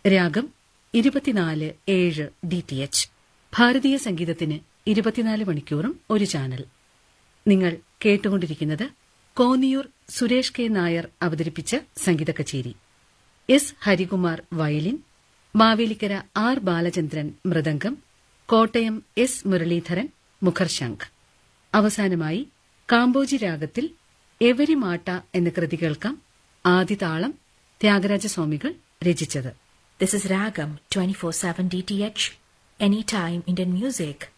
രാഗം ഇരുപത്തിനാല് ഏഴ് ഡി ടി എച്ച് ഭാരതീയ സംഗീതത്തിന് ഇരുപത്തിനാല് മണിക്കൂറും ഒരു ചാനൽ നിങ്ങൾ കേട്ടുകൊണ്ടിരിക്കുന്നത് കോന്നിയൂർ സുരേഷ് കെ നായർ അവതരിപ്പിച്ച സംഗീത കച്ചേരി S Harikumar violin Mavelikkara R Balachandran mridangam Kottayam S Muralidharan മുഖർശംഖ് അവസാനമായി കാമ്പോജി രാഗത്തിൽ എവരിമാട്ട എന്ന കൃതി കേൾക്കാം ആദിതാളം ത്യാഗരാജസ്വാമികൾ രചിച്ചത് This is Ragam 24/7 DTH, anytime Indian music.